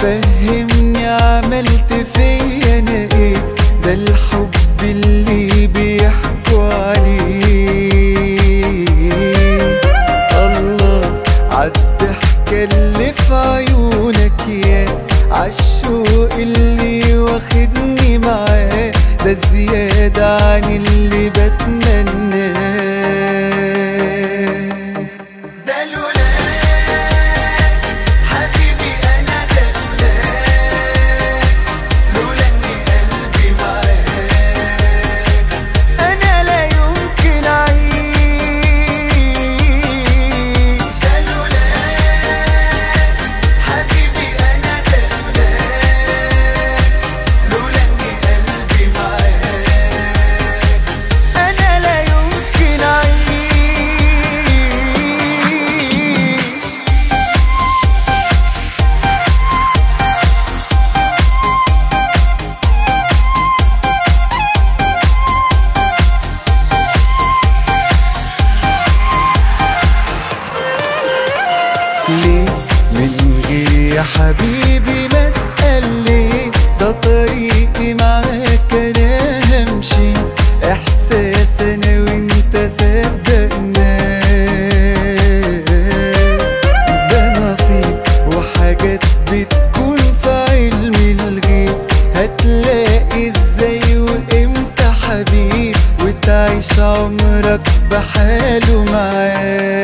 فهمني عملت فيا انا ايه ده الحب اللي بيحكوا عليه الله عالضحكة اللي في عيونك يا عالشوق اللي واخدني معاه ده زيادة عن اللي بتمناه ده لولاك حبيبي انا ده لولاك لولا ان قلبي معاك انا لا يمكن اعيش ده لولاك حبيبي انا ده لولاك لولا ان قلبي معاك انا لا يمكن اعيش ليه من غير يا حبيبي ما اسال ليه ده طريقي معاك انا همشي احساس انا وانت صدقناه ده نصيب وحاجات بتكون في علم الغيب هتلاقي ازاي وامتى حبيب وتعيش عمرك بحاله معاه